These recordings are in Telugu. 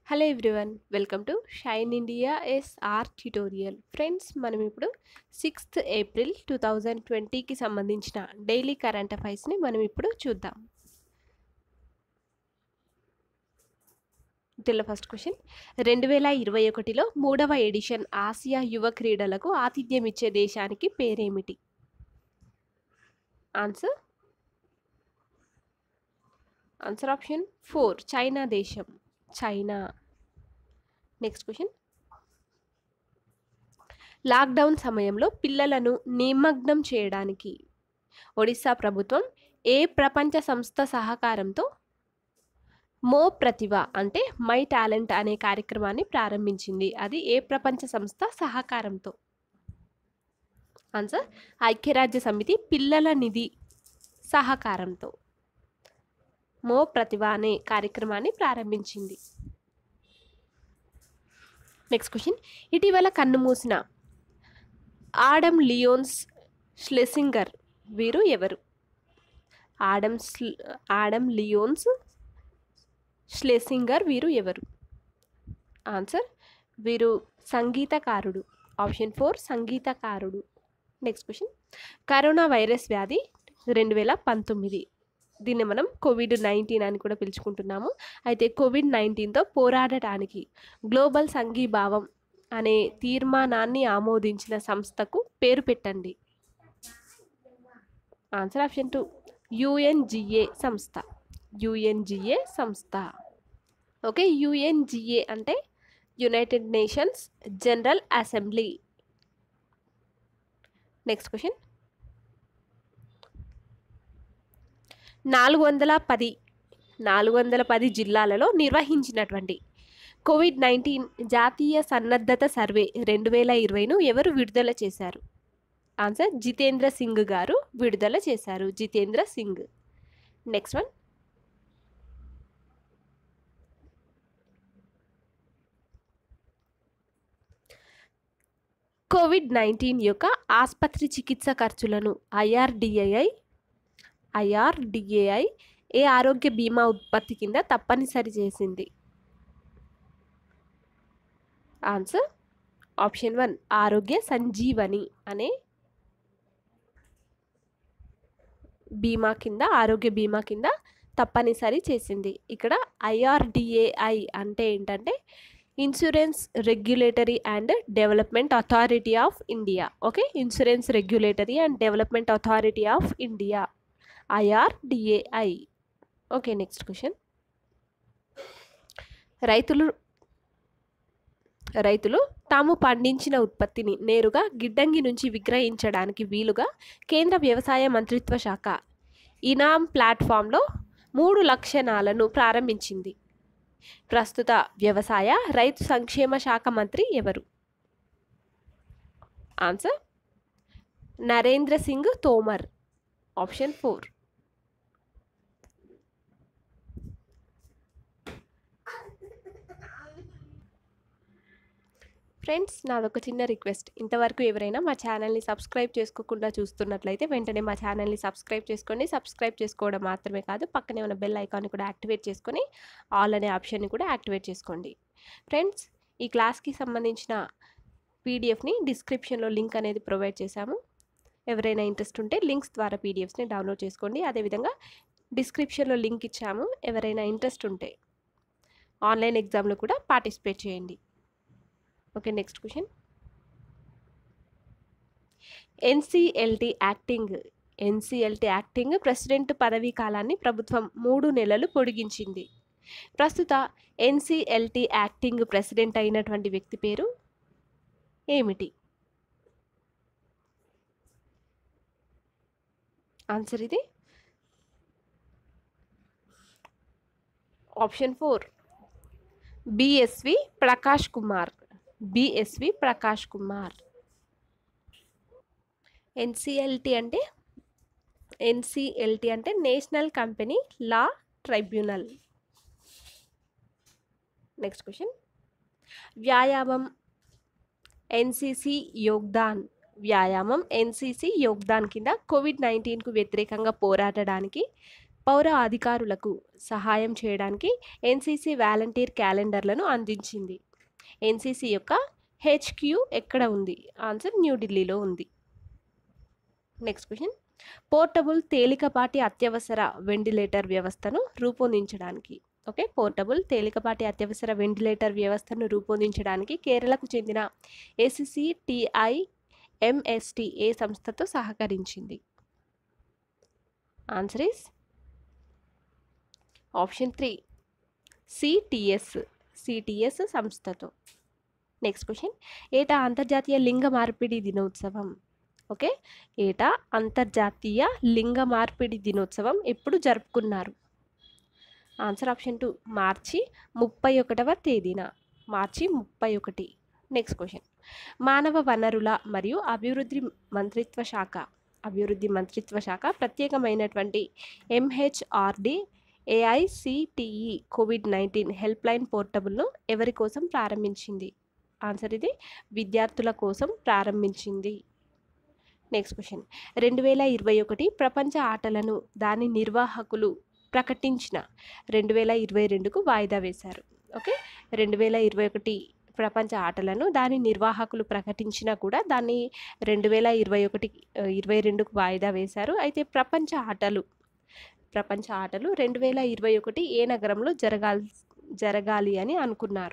hello everyone welcome to Shine India SR tutorial friends మనం ఇప్పుడు సిక్స్త్ ఏప్రిల్ టూ థౌజండ్ ట్వంటీకి సంబంధించిన డైలీ కరెంట్ అఫైర్స్ని మనం ఇప్పుడు చూద్దాం దీనిలో ఫస్ట్ క్వశ్చన్ రెండు వేల ఇరవై ఒకటిలో మూడవ ఎడిషన్ ఆసియా యువ క్రీడలకు ఆతిథ్యం ఇచ్చే దేశానికి పేరేమిటి answer answer option four China దేశం చైనా నెక్స్ట్ క్వశ్చన్ లాక్డౌన్ సమయంలో పిల్లలను నిమగ్నం చేయడానికి ఒడిశా ప్రభుత్వం ఏ ప్రపంచ సంస్థ సహకారంతో మో ప్రతిభ అంటే మై టాలెంట్ అనే కార్యక్రమాన్ని ప్రారంభించింది అది ఏ ప్రపంచ సంస్థ సహకారంతో ఆన్సర్ ఐక్యరాజ్య సమితి పిల్లల నిధి సహకారంతో మో ప్రతిభ అనే కార్యక్రమాన్ని ప్రారంభించింది నెక్స్ట్ క్వశ్చన్ ఇటీవల కన్నుమూసిన ఆడమ్ లియోన్స్ స్లెసింగర్ వీరు ఎవరు ఆడమ్ స్ల్ ఆడమ్ లియోన్స్ స్లెసింగర్ వీరు ఎవరు ఆన్సర్ వీరు సంగీతకారుడు ఆప్షన్ ఫోర్ సంగీతకారుడు నెక్స్ట్ క్వశ్చన్ కరోనా వైరస్ వ్యాధి రెండు వేల పంతొమ్మిది దీన్ని మనం కోవిడ్ నైన్టీన్ అని కూడా పిలుచుకుంటున్నాము అయితే కోవిడ్ నైన్టీన్తో పోరాడటానికి గ్లోబల్ సంఘీభావం అనే తీర్మానాన్ని ఆమోదించిన సంస్థకు పేరు పెట్టండి ఆన్సర్ ఆప్షన్ టూ యుఎన్జిఏ సంస్థ యుఎన్జిఏ సంస్థ ఓకే యుఎన్జిఏ అంటే United Nations General Assembly next question నాలుగు వందల పది నాలుగు వందల పది జిల్లాలలో నిర్వహించినటువంటి కోవిడ్ నైన్టీన్ జాతీయ సన్నద్ధత సర్వే రెండు వేల ఇరవైను ఎవరు విడుదల చేశారు ఆన్సర్ జితేంద్ర సింగ్ గారు విడుదల చేశారు Jitendra Singh next one Covid nineteen యొక్క ఆసుపత్రి చికిత్స ఖర్చులను ఐఆర్డిఐఐ ఐఆర్డిఏఐ ఏ ఆరోగ్య బీమా ఉత్పత్తి కింద తప్పనిసరి చేసింది ఆన్సర్ ఆప్షన్ వన్ ఆరోగ్య సంజీవని అనే బీమా కింద ఆరోగ్య బీమా కింద తప్పనిసరి చేసింది ఇక్కడ ఐఆర్డిఏఐ అంటే ఏంటంటే insurance regulatory and development authority of India okay insurance regulatory and development authority of India IRDAI okay next question రైతులు రైతులు తాము పండించిన ఉత్పత్తిని నేరుగా గిడ్డంగి నుంచి విక్రయించడానికి వీలుగా కేంద్ర వ్యవసాయ మంత్రిత్వ శాఖ ఇనామ్ ప్లాట్ఫామ్లో మూడు లక్షణాలను ప్రారంభించింది ప్రస్తుత వ్యవసాయ రైతు సంక్షేమ శాఖ మంత్రి ఎవరు answer Narendra Singh Tomar option four friends నాదొక చిన్న రిక్వెస్ట్ ఇంతవరకు ఎవరైనా మా ఛానల్ని సబ్స్క్రైబ్ చేసుకోకుండా చూస్తున్నట్లయితే వెంటనే మా ఛానల్ని సబ్స్క్రైబ్ చేసుకోండి సబ్స్క్రైబ్ చేసుకోవడం మాత్రమే కాదు పక్కనే ఉన్న బెల్ ఐకాన్ని కూడా యాక్టివేట్ చేసుకొని ఆల్ అనే ఆప్షన్ని కూడా యాక్టివేట్ చేసుకోండి ఫ్రెండ్స్ ఈ క్లాస్కి సంబంధించిన పీడిఎఫ్ని డిస్క్రిప్షన్లో లింక్ అనేది ప్రొవైడ్ చేశాము ఎవరైనా ఇంట్రెస్ట్ ఉంటే లింక్స్ ద్వారా పీడిఎఫ్స్ని డౌన్లోడ్ చేసుకోండి అదేవిధంగా డిస్క్రిప్షన్లో లింక్ ఇచ్చాము ఎవరైనా ఇంట్రెస్ట్ ఉంటే ఆన్లైన్ ఎగ్జామ్లో కూడా పార్టిసిపేట్ చేయండి okay next question NCLT acting NCLT acting president పదవీ కాలాన్ని ప్రభుత్వం మూడు నెలలు పొడిగించింది ప్రస్తుత ఎన్సిఎల్టీ యాక్టింగ్ ప్రెసిడెంట్ అయినటువంటి వ్యక్తి పేరు ఏమిటి ఆన్సర్ ఇది option four BSV Prakash Kumar BSV Prakash Kumar NCLT అంటే ఎన్సిఎల్టీ అంటే National Company Law Tribunal next question వ్యాయామం ఎన్సిసి యోగ్దాన్ వ్యాయామం ఎన్సిసి యోగ్దాన్ కింద కోవిడ్ నైన్టీన్కు వ్యతిరేకంగా పోరాడడానికి పౌర అధికారులకు సహాయం చేయడానికి ఎన్సీసీ వాలంటీర్ క్యాలెండర్లను అందించింది ఎన్సీసీ యొక్క హెచ్క్యూ ఎక్కడ ఉంది ఆన్సర్ న్యూఢిల్లీలో ఉంది నెక్స్ట్ క్వశ్చన్ పోర్టబుల్ తేలికపాటి అత్యవసర వెంటిలేటర్ వ్యవస్థను రూపొందించడానికి ఓకే పోర్టబుల్ తేలికపాటి అత్యవసర వెంటిలేటర్ వ్యవస్థను రూపొందించడానికి కేరళకు చెందిన ఎస్సిటిఐ ఎంఎస్టి ఏ సంస్థతో సహకరించింది answer is option three CTS CTS సంస్థతో నెక్స్ట్ క్వశ్చన్ ఏటా అంతర్జాతీయ లింగ మార్పిడి దినోత్సవం ఓకే ఏటా అంతర్జాతీయ లింగ మార్పిడి దినోత్సవం ఎప్పుడు జరుపుకున్నారు ఆన్సర్ ఆప్షన్ టూ మార్చి ముప్పై ఒకటవ తేదీన మార్చి ముప్పై ఒకటి నెక్స్ట్ క్వశ్చన్ మానవ వనరుల మరియు అభివృద్ధి మంత్రిత్వ శాఖ అభివృద్ధి మంత్రిత్వ శాఖ ప్రత్యేకమైనటువంటి MHRD AICTE Covid nineteen help line పోర్టబుల్ను ఎవరి కోసం ప్రారంభించింది ఆన్సర్ ఇది విద్యార్థుల కోసం ప్రారంభించింది నెక్స్ట్ క్వశ్చన్ రెండు వేల ఇరవై ఒకటి ప్రపంచ ఆటలను దాని నిర్వాహకులు ప్రకటించిన రెండు వేల ఇరవై రెండుకు వాయిదా వేశారు ఓకే రెండు వేల ఇరవై ఒకటి ప్రపంచ ఆటలను దాని నిర్వాహకులు ప్రకటించినా కూడా దాన్ని రెండు వేల ఇరవై ఒకటి ఇరవై రెండుకు వాయిదా వేశారు అయితే ప్రపంచ ఆటలు ప్రపంచ ఆటలు రెండు వేల ఇరవై ఒకటి ఏ నగరంలో జరగాలి జరగాలి అని అనుకున్నారు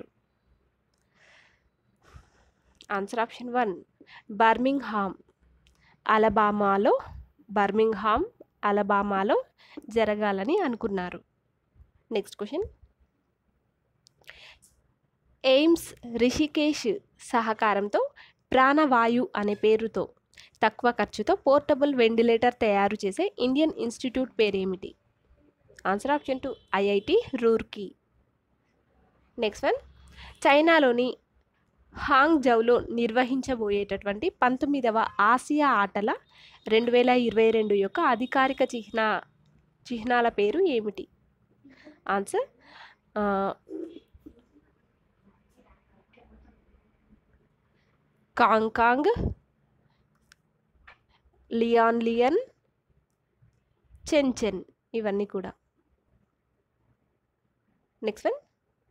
ఆన్సర్ ఆప్షన్ వన్ బర్మింగ్హామ్ అలబామాలో బర్మింగ్హామ్ అలబామాలో జరగాలని అనుకున్నారు నెక్స్ట్ క్వశ్చన్ ఎయిమ్స్ రిషికేష్ సహకారంతో ప్రాణవాయు అనే పేరుతో తక్కువ ఖర్చుతో పోర్టబుల్ వెంటిలేటర్ తయారు చేసే ఇండియన్ ఇన్స్టిట్యూట్ పేరేమిటి answer option two IIT Roorkee next one చైనాలోని హాంగ్జౌలో నిర్వహించబోయేటటువంటి పంతొమ్మిదవ ఆసియా ఆటల రెండు వేల ఇరవై రెండు యొక్క అధికారిక చిహ్న చిహ్నాల పేరు ఏమిటి ఆన్సర్ కాంకాంగ్ లియాన్ లియన్ చెన్చెన్ ఇవన్నీ కూడా నెక్స్ట్ వన్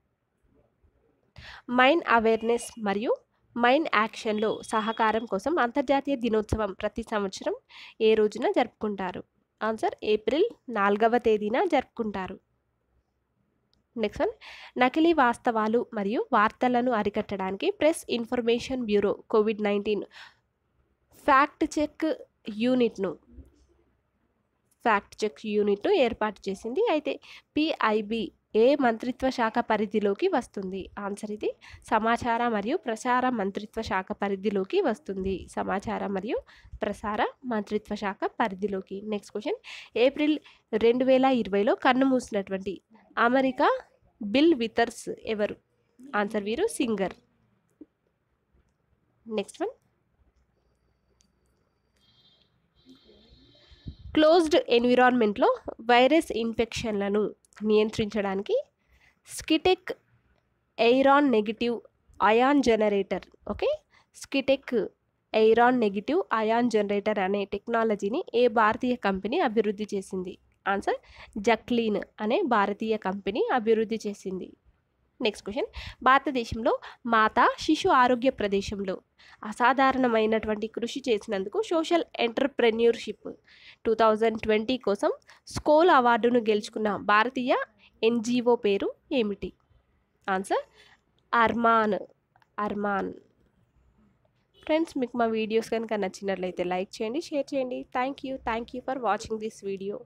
మైన్ అవేర్నెస్ మరియు మైన్ యాక్షన్లో సహకారం కోసం అంతర్జాతీయ దినోత్సవం ప్రతి సంవత్సరం ఏ రోజున జరుపుకుంటారు ఆన్సర్ ఏప్రిల్ నాలుగవ తేదీన జరుపుకుంటారు నెక్స్ట్ వన్ నకిలీ వాస్తవాలు మరియు వార్తలను అరికట్టడానికి press information bureau Covid nineteen fact check యూనిట్ను ఫ్యాక్ట్ చెక్ యూనిట్ను ఏర్పాటు చేసింది అయితే పిఐబి ఏ మంత్రిత్వ శాఖ పరిధిలోకి వస్తుంది ఆన్సర్ ఇది సమాచార మరియు ప్రసార మంత్రిత్వ శాఖ పరిధిలోకి వస్తుంది సమాచార మరియు ప్రసార మంత్రిత్వ శాఖ పరిధిలోకి నెక్స్ట్ క్వశ్చన్ ఏప్రిల్ రెండు వేల ఇరవైలో కన్ను మూసినటువంటి అమెరికా బిల్ వితర్స్ ఎవరు ఆన్సర్ వీరు సింగర్ నెక్స్ట్ వన్ క్లోజ్డ్ ఎన్విరాన్మెంట్లో వైరస్ ఇన్ఫెక్షన్లను నియంత్రించడానికి Scitech Airon negative ion generator okay Scitech Airon negative ion generator అనే టెక్నాలజీని ఏ భారతీయ కంపెనీ అభివృద్ధి చేసింది ఆన్సర్ జక్లీన్ అనే భారతీయ కంపెనీ అభివృద్ధి చేసింది నెక్స్ట్ క్వశ్చన్ భారతదేశంలో మాతా శిశు ఆరోగ్య ప్రదేశంలో అసాధారణమైనటువంటి కృషి చేసినందుకు social entrepreneurship two thousand twenty కోసం స్కోల్ అవార్డును గెలుచుకున్న భారతీయ ఎన్జిఓ పేరు ఏమిటి ఆన్సర్ అర్మాన్ అర్మాన్ ఫ్రెండ్స్ మీకు మా వీడియోస్ కనుక నచ్చినట్లయితే లైక్ చేయండి షేర్ చేయండి thank you thank you for watching this video